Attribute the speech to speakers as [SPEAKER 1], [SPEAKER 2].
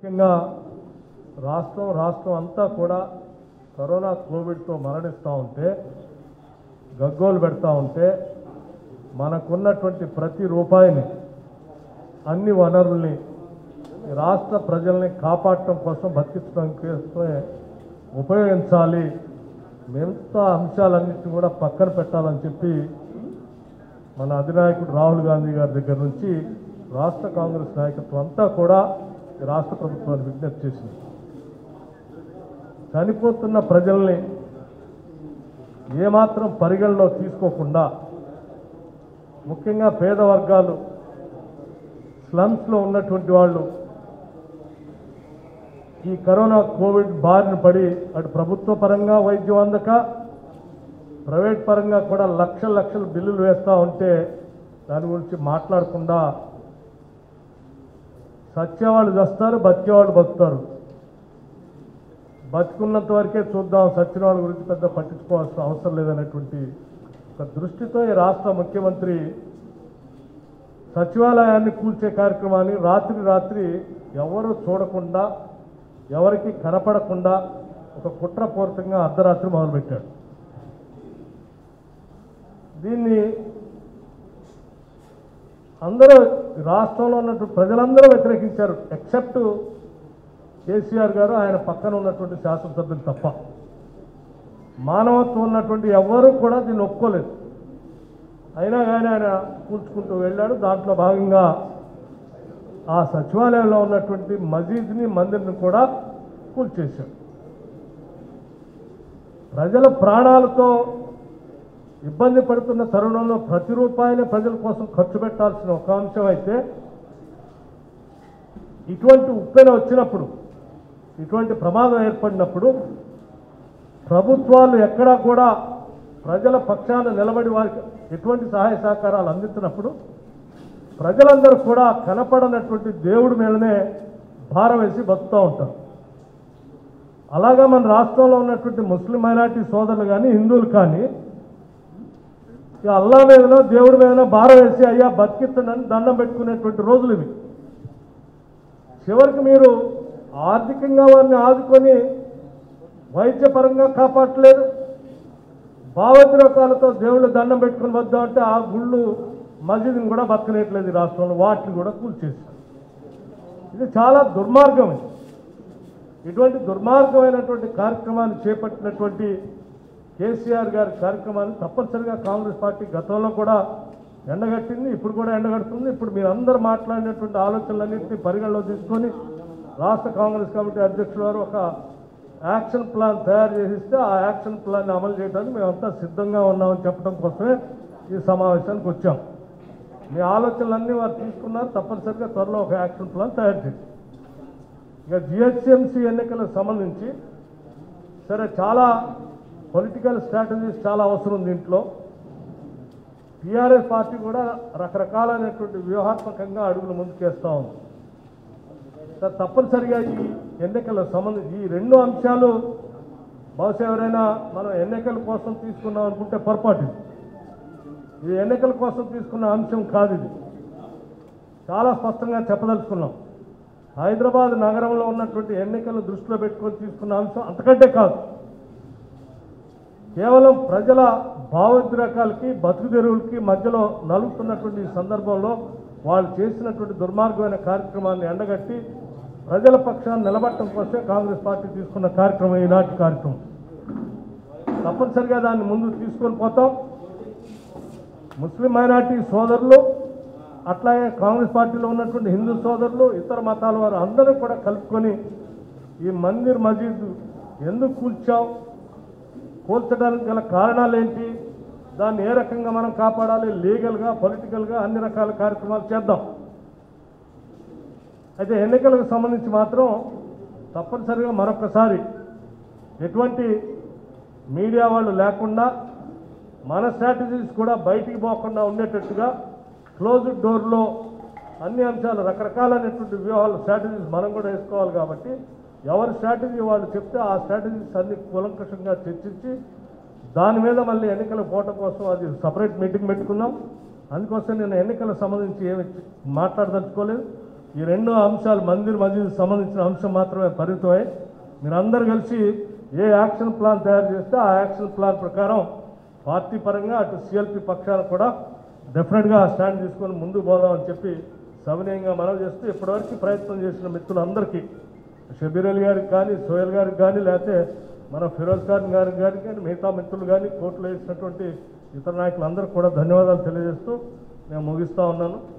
[SPEAKER 1] ముఖ్యంగా రాష్ట్రం రాష్ట్రం అంతా కూడా కరోనా కోవిడ్తో మరణిస్తూ ఉంటే గగ్గోలు పెడతా ఉంటే మనకున్నటువంటి ప్రతి రూపాయిని అన్ని వనరుల్ని ఈ రాష్ట్ర ప్రజల్ని కాపాడటం కోసం బతికించడం కోసమే ఉపయోగించాలి మిగతా అంశాలన్నింటినీ కూడా పక్కన పెట్టాలని చెప్పి మన అధినాయకుడు రాహుల్ గాంధీ గారి దగ్గర నుంచి రాష్ట్ర కాంగ్రెస్ నాయకత్వం అంతా కూడా ఈ రాష్ట్ర ప్రభుత్వాన్ని విజ్ఞప్తి చేసింది చనిపోతున్న ప్రజల్ని ఏమాత్రం పరిగణలో తీసుకోకుండా ముఖ్యంగా పేద వర్గాలు స్లమ్స్లో ఉన్నటువంటి వాళ్ళు ఈ కరోనా కోవిడ్ బారిన పడి అటు ప్రభుత్వ పరంగా వైద్యం అందక ప్రైవేట్ పరంగా కూడా లక్షల లక్షల బిల్లులు వేస్తూ ఉంటే దాని గురించి మాట్లాడకుండా సచ్చేవాళ్ళు చస్తారు బతికేవాళ్ళు బతుకుతారు బతుకున్నంత వరకే చూద్దాం సచ్చిన వాళ్ళ గురించి పెద్ద పట్టించుకోవాల్సిన అవసరం లేదనేటువంటి ఒక దృష్టితో ఈ రాష్ట్ర ముఖ్యమంత్రి సచివాలయాన్ని కూల్చే కార్యక్రమాన్ని రాత్రి రాత్రి ఎవరు చూడకుండా ఎవరికి కనపడకుండా ఒక కుట్రపూరితంగా అర్ధరాత్రి మొదలుపెట్టాడు దీన్ని అందరూ రాష్ట్రంలో ఉన్నటువంటి ప్రజలందరూ వ్యతిరేకించారు ఎక్సెప్ట్ కేసీఆర్ గారు ఆయన పక్కన ఉన్నటువంటి శాసనసభ్యులు తప్ప మానవత్వం ఉన్నటువంటి ఎవ్వరూ కూడా దీన్ని ఒప్పుకోలేదు అయినా కానీ ఆయన కూల్చుకుంటూ వెళ్ళాడు దాంట్లో భాగంగా ఆ సచివాలయంలో ఉన్నటువంటి మసీద్ని మందిర్ని కూడా కూల్చేశాడు ప్రజల ప్రాణాలతో ఇబ్బంది పడుతున్న తరుణంలో ప్రతి రూపాయిని ప్రజల కోసం ఖర్చు పెట్టాల్సిన ఒక అంశం అయితే ఇటువంటి ఉప్పెన వచ్చినప్పుడు ఇటువంటి ప్రమాదం ఏర్పడినప్పుడు ప్రభుత్వాలు ఎక్కడా కూడా ప్రజల పక్షాన నిలబడి వారికి ఎటువంటి సహాయ సహకారాలు అందించినప్పుడు ప్రజలందరూ కూడా కనపడనటువంటి దేవుడి మీదనే భారం వేసి బతుకుతూ ఉంటారు అలాగా మన రాష్ట్రంలో ఉన్నటువంటి ముస్లిం మైనార్టీ సోదరులు కానీ హిందువులు కానీ ఇక అల్లా మీదనో దేవుడి మీదనో భారం వేసి అయ్యా బతికిస్తుండని దండం పెట్టుకునేటువంటి రోజులు ఇవి చివరికి మీరు ఆర్థికంగా వారిని ఆదుకొని వైద్యపరంగా కాపాడలేదు భావోద్రేకాలతో దేవుళ్ళు దండం పెట్టుకుని వద్దాం అంటే ఆ గుళ్ళు మసీదుని కూడా బతకనేట్లేదు ఈ రాష్ట్రంలో వాటిని కూడా కూల్చేశారు ఇది చాలా దుర్మార్గం ఇది ఇటువంటి దుర్మార్గమైనటువంటి కార్యక్రమాన్ని చేపట్టినటువంటి కేసీఆర్ గారి కార్యక్రమాన్ని తప్పనిసరిగా కాంగ్రెస్ పార్టీ గతంలో కూడా ఎండగట్టింది ఇప్పుడు కూడా ఎండగడుతుంది ఇప్పుడు మీరు అందరూ మాట్లాడినటువంటి ఆలోచనలన్నింటినీ పరిగణలో తీసుకొని రాష్ట్ర కాంగ్రెస్ కమిటీ అధ్యక్షుల వారు ఒక యాక్షన్ ప్లాన్ తయారు చేసిస్తే ఆ యాక్షన్ ప్లాన్ అమలు చేయడానికి మేమంతా సిద్ధంగా ఉన్నామని చెప్పడం కోసమే ఈ సమావేశానికి వచ్చాం మీ ఆలోచనలన్నీ వారు తీసుకున్నారు తప్పనిసరిగా త్వరలో ఒక యాక్షన్ ప్లాన్ తయారు చేయండి ఇక జిహెచ్ఎంసీ ఎన్నికలకు సంబంధించి సరే చాలా పొలిటికల్ స్ట్రాటజీస్ చాలా అవసరం దీంట్లో టీఆర్ఎస్ పార్టీ కూడా రకరకాలైనటువంటి వ్యూహాత్మకంగా అడుగులు ముందుకేస్తూ ఉంది సార్ తప్పనిసరిగా ఈ ఎన్నికలకు సంబంధించి ఈ రెండు అంశాలు బహుశా ఎవరైనా మనం ఎన్నికల కోసం తీసుకున్నాం అనుకుంటే పొరపాటు ఇది. ఈ ఎన్నికల కోసం తీసుకున్న అంశం కాదు ఇది చాలా స్పష్టంగా చెప్పదలుచుకున్నాం హైదరాబాద్ నగరంలో ఉన్నటువంటి ఎన్నికలు దృష్టిలో పెట్టుకొని తీసుకున్న అంశం అంతకంటే కాదు కేవలం ప్రజల భావోద్రేకాలకి బతుకు తెరువులకి మధ్యలో నలుగుతున్నటువంటి ఈ సందర్భంలో వాళ్ళు చేసినటువంటి దుర్మార్గమైన కార్యక్రమాన్ని ఎండగట్టి ప్రజల పక్షాన్ని నిలబడటం కోసమే కాంగ్రెస్ పార్టీ తీసుకున్న కార్యక్రమం ఈనాటి కార్యక్రమం తప్పనిసరిగా దాన్ని ముందు తీసుకొని పోతాం ముస్లిం మైనార్టీ సోదరులు అట్లాగే కాంగ్రెస్ పార్టీలో ఉన్నటువంటి హిందూ సోదరులు ఇతర మతాల వారు అందరూ కూడా కలుపుకొని ఈ మందిర్ మసీద్ ఎందుకు కూల్చాం కూల్చడానికి గల కారణాలు ఏంటి దాన్ని ఏ రకంగా మనం కాపాడాలి లీగల్గా పొలిటికల్గా అన్ని రకాల కార్యక్రమాలు చేద్దాం అయితే ఎన్నికలకు సంబంధించి మాత్రం తప్పనిసరిగా మరొకసారి ఎటువంటి మీడియా వాళ్ళు లేకుండా మన స్ట్రాటజీస్ కూడా బయటికి పోకుండా ఉండేటట్టుగా క్లోజ్డ్ డోర్లో అన్ని అంశాలు రకరకాలైనటువంటి వ్యూహాలు స్ట్రాటజీస్ మనం కూడా వేసుకోవాలి కాబట్టి ఎవరి స్ట్రాటజీ వాళ్ళు చెప్తే ఆ స్ట్రాటజీస్ అన్ని కూలంకషంగా చర్చించి దాని మీద మళ్ళీ ఎన్నికల పోవటం కోసం అది సపరేట్ మీటింగ్ పెట్టుకున్నాం అందుకోసం నేను ఎన్నికలకు సంబంధించి ఏమి మాట్లాడదలుచుకోలేదు ఈ రెండు అంశాలు మందిర్ మస్జిద్ సంబంధించిన అంశం మాత్రమే పరిమితమై మీరందరూ కలిసి ఏ యాక్షన్ ప్లాన్ తయారు చేస్తే ఆ యాక్షన్ ప్లాన్ ప్రకారం పార్టీ పరంగా అటు సిఎల్పి పక్షాలు కూడా డెఫినెట్గా స్టాండ్ తీసుకొని ముందుకు పోదామని చెప్పి సవినయంగా మనవి చేస్తూ ఇప్పటివరకు ప్రయత్నం చేసిన మిత్రులందరికీ షబీర్ అలీ గారికి కానీ సోయల్ గారికి కానీ లేకపోతే మన ఫిరోజ్ ఖాన్ గారికి కానీ కానీ మిగతా మిత్రులు కానీ కోర్టులో వేసినటువంటి ఇతర నాయకులందరికీ కూడా ధన్యవాదాలు తెలియజేస్తూ నేను ముగిస్తా ఉన్నాను